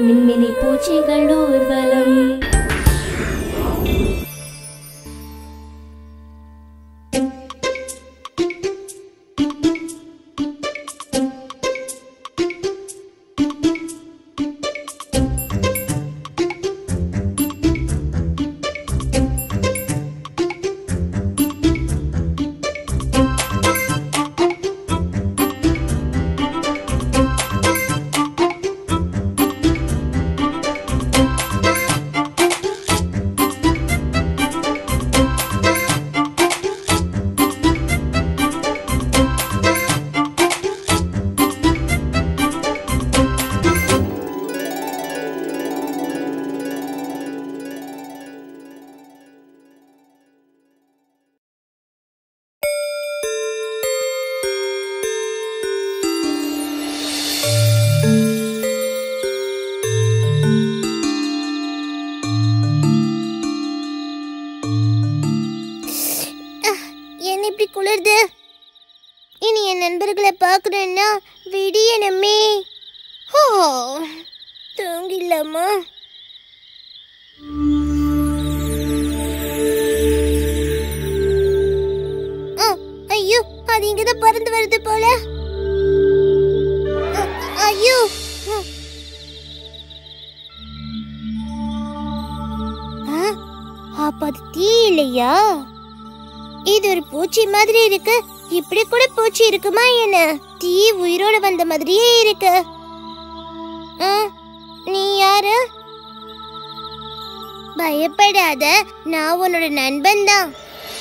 மின்மினி பூச்சிகள் ஊர்வலம் என்ன இப்படி குளிருது இனி என் நண்பர்களை பார்க்கணும்னா விடியணுமே ஓ தூங்கிடலாமா ஆ, ஐயோ அது இங்கதான் பறந்து வருது போல அ, ஐயோ ம். ஆ, அப்ப அது தீ இல்லையா இது ஒரு பூச்சி மாதிரி இருக்கு இப்படி கூட பூச்சி இருக்குமா என்ன தீ உயிரோட வந்த மாதிரியே இருக்கு ஆ, நீ யாரு பயப்படாத நான் உன்னோட நண்பன் தான்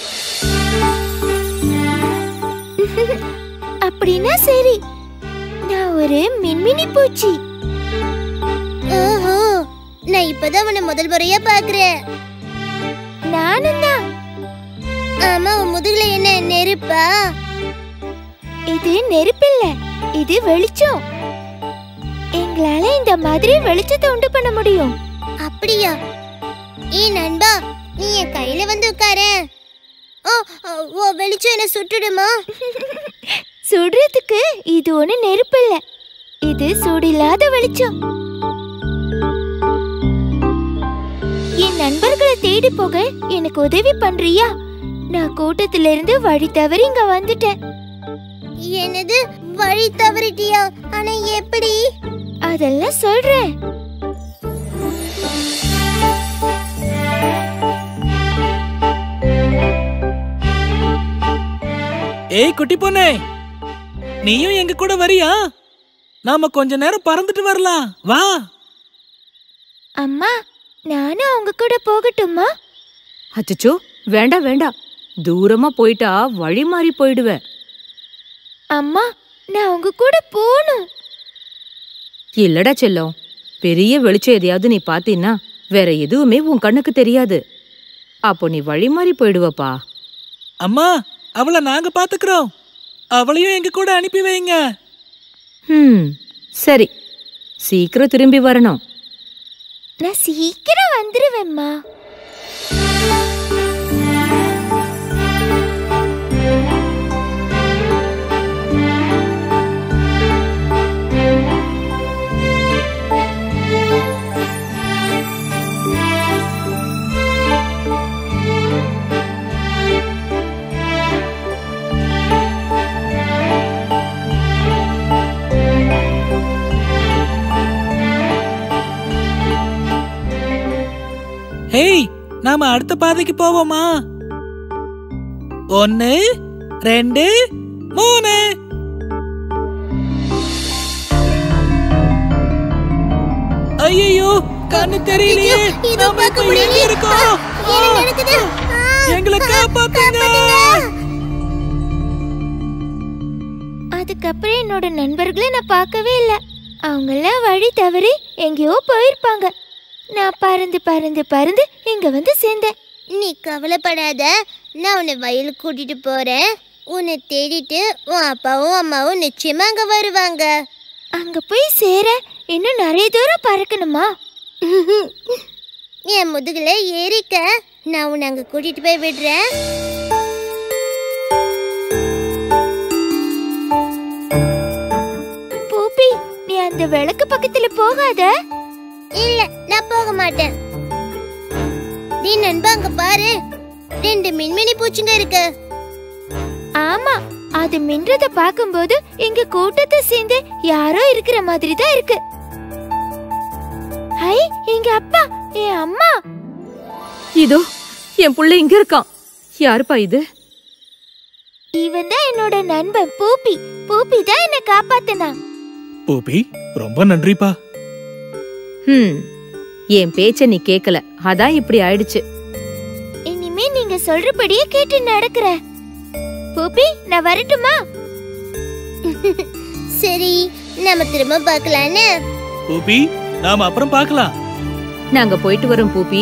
அப்படின்னா சரி நான் ஒரு மின்மினி பூச்சி ஓஹோ நான் இப்பதான் உன்னை முதல் முறையா பாக்குறேன் நானும் தான் ஆமா உன் முதுகுல என்ன நெருப்பா இது நெருப்பில்ல இது வெளிச்சம் எங்களால இந்த மாதிரி வெளிச்சத்தை உண்டு பண்ண முடியும் அப்படியா ஏ நண்பா நீ என் கையில வந்து உட்காரு ஓ ஓ வெளிச்சம் என்ன சுட்டுடுமா சுடுறதுக்கு இது ஒண்ணு நெருப்பு இல்ல இது சூடில்லாத வெளிச்சம் என் நண்பர்களை தேடி போக எனக்கு உதவி பண்றியா நான் கூட்டத்திலிருந்து இருந்து வழி தவறி இங்க வந்துட்டேன் என்னது வழி தவறிட்டியா ஆனா எப்படி அதெல்லாம் சொல்றேன் ஏய் குட்டி பொண்ணே நீயும் எங்க கூட வரியா நாம கொஞ்ச நேரம் பறந்துட்டு வரலாம் வா அம்மா நானும் அவங்க கூட போகட்டுமா அச்சச்சோ வேண்டாம் வேண்டாம் தூரமா போயிட்டா வழி மாறி போயிடுவேன் அம்மா நான் உங்க கூட போகணும் இல்லடா செல்லம் பெரிய வெளிச்சம் எதையாவது நீ பாத்தீன்னா வேற எதுவுமே உன் கண்ணுக்கு தெரியாது அப்போ நீ வழி மாறி போயிடுவப்பா அம்மா அவளை நாங்க பாத்துக்கிறோம் அவளையும் எங்க கூட அனுப்பி வைங்க ம் சரி சீக்கிரம் திரும்பி வரணும் நான் சீக்கிரம் வந்துருவேம்மா ஹேய் நாம அடுத்த பாதைக்கு போவோமா ஒன்னு ரெண்டு மூணு ஐயோ கண்ணு தெரியலையே ஐயோ, இதோ நாம பார்க்க இப்ப எங்க முடியலையே. இருக்கோம் என்ன நடக்குது ஆ, எங்களை காப்பாத்துங்க அதுக்கப்புறம் என்னோட நண்பர்களை நான் பார்க்கவே இல்லை அவங்கெல்லாம் வழி தவறி எங்கேயோ போயிருப்பாங்க நான் பறந்து பறந்து பறந்து இங்க வந்து சேர்ந்தேன் நீ கவலைப்படாத நான் உன்னை வயலுக்கு கூட்டிட்டு போறேன் உன்னை தேடிட்டு உன் அப்பாவும் அம்மாவும் நிச்சயமா அங்க வருவாங்க அங்க போய் சேர இன்னும் நிறைய தூரம் பறக்கணுமா என் முதுகுல ஏறிக்க நான் உன்னை அங்க கூட்டிட்டு போய் விடுறேன் பூப்பி நீ அந்த விளக்கு பக்கத்துல போகாத இல்ல நான் போக மாட்டேன் நீ நண்பா அங்க பாரு ரெண்டு மின்மினி பூச்சிங்க இருக்கு ஆமா அது மின்றத பாக்கும்போது இங்க கூட்டத்தை சேர்ந்து யாரோ இருக்கிற மாதிரி தான் இருக்கு ஹை எங்க அப்பா என் அம்மா இதோ என் புள்ள இங்க இருக்கான் யாருப்பா இது இவன் தான் என்னோட நண்பன் பூப்பி பூப்பி தான் என்ன காப்பாத்தினா பூபி ரொம்ப நன்றிப்பா ஹம் என் பேச்ச நீ கேக்கல அதான் இப்படி ஆயிடுச்சு இனிமே நீங்க சொல்றபடியே கேட்டு நடக்கிற பூப்பி நான் வரட்டுமா சரி நாம திரும்ப பார்க்கலான்னு பூபி நாம அப்புறம் பார்க்கலாம் நாங்க போயிட்டு வரோம் பூப்பி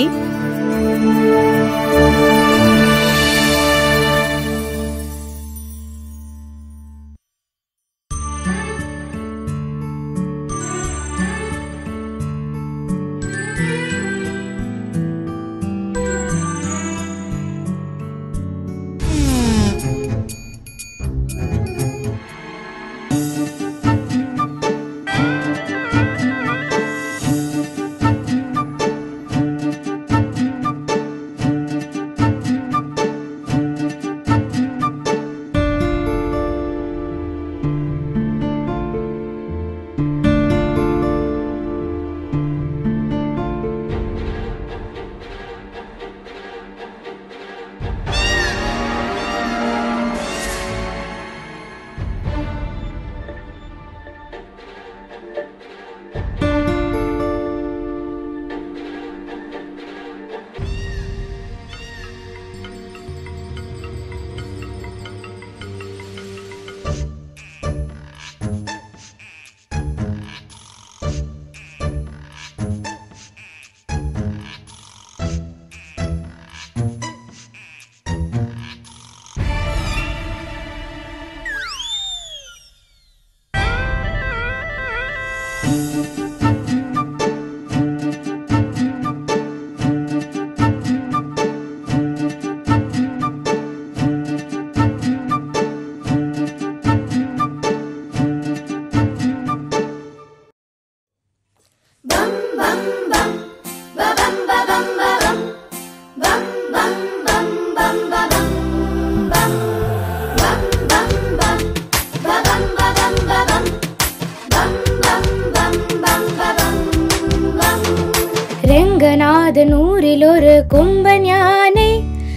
രംഗനാഥൻ ഊരിലൊരു കുമ്പൻ യാனை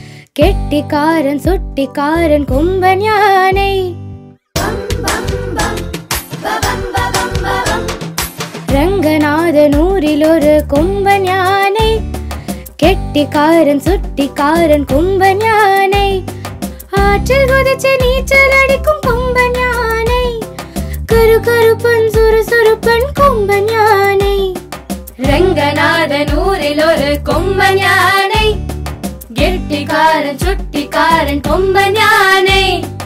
കെട്ടിക്കാരൻ സുട്ടിക്കാരൻ കുമ്പൻ യാனை രംഗനാഥൻ ഊരിലൊരു കുമ്പൻ യാனை கெட்டிக்காரன் சுட்டிக்காரன் கும்பன் யானை ஆற்றில் குதிச்சு நீச்சல் அடிக்கும் கும்பன் யானை கரு கருப்பன் சுறுசுறுப்பன் கும்பன் யானை രംഗനാഥൻ ഊരിൽ ഒരു കൊമ്പൻ യാனை ഗെട്ടിക്കാരൻ ചുട്ടിക്കാരൻ കൊമ്പൻ യാனை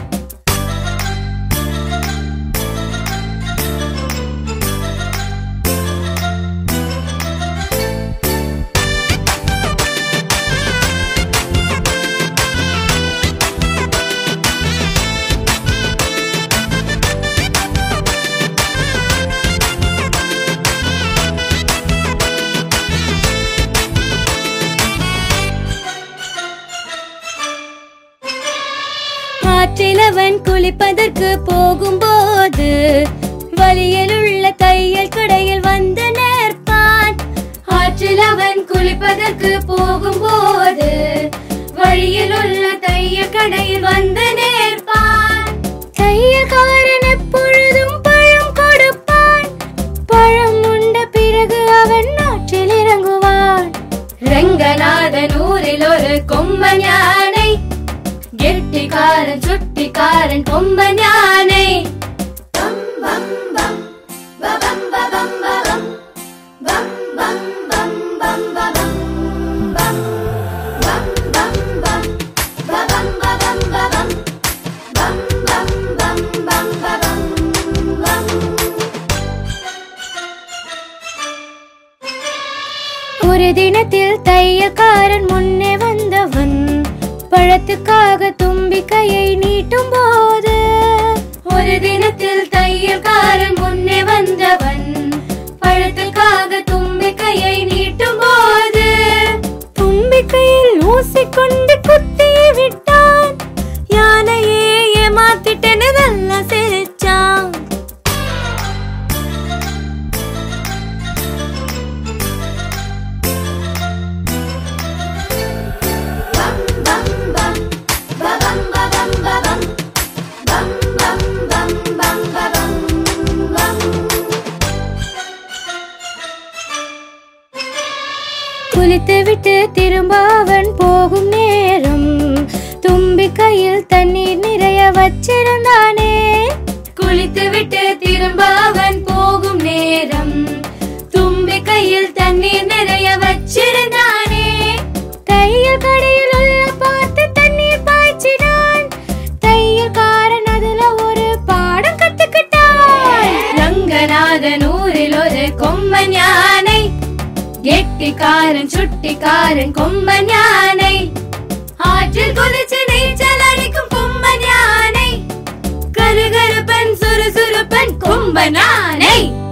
ஆற்றிலவன் குளிப்பதற்கு போகும்போது வழியில் உள்ள தையல் கடையில் வந்து நேர்ப்பான் ஆற்றில் அவன் குளிப்பதற்கு போகும்போது வழியில் உள்ள தையல் கடையில் வந்து நேர்ப்பான் தையல்காரன் எப்பொழுதும் பழம் கொடுப்பான் பழம் உண்ட பிறகு அவன் ஆற்றில் இறங்குவான் രംഗനാഥൻ ഊരിൽ ഒരു കൊമ്പൻ യാனை ഗെട്ടിക്കാരൻ ചുട്ടിക്കാരൻ കൊമ്പൻ യാனை ஒரு தினத்தில் தையக்காரன் முன்னே வந்தவன் பழத்துக்காக தும்பிக்கையை நீட்டும் போது ஒரு தினத்தில் தையல்காரன் முன்னே வந்தவன் பழத்துக்காக தும்பிக்கையை குளித்து விட்டு திரும்ப அவன் போகும் நேரம் தும்பி கையில் தண்ணீர் நிறைய வச்சிருந்தானே குளித்து விட்டு திரும்ப அவன் போகும் நேரம் தும்பி கையில் தண்ணீர் நிறைய வச்சிருந்தானே தையல் கடையில் உள்ள பார்த்து தண்ணீர் பாய்ச்சினான் தையல்காரன் அதுல ஒரு பாடம் கத்துக்கிட்டான் ரங்கநாதன் ஊரில் ஒரு கொம்பன் யானை கெட்டிக்காரன் சுட்டிக்காரன் கொம்பன் யானை ஆற்றில் குதிச்சு நீச்சல் அடிக்கும் கொம்பன் யானை கருகருப்பன் சுறுசுறுப்பன் கொம்பன் யானை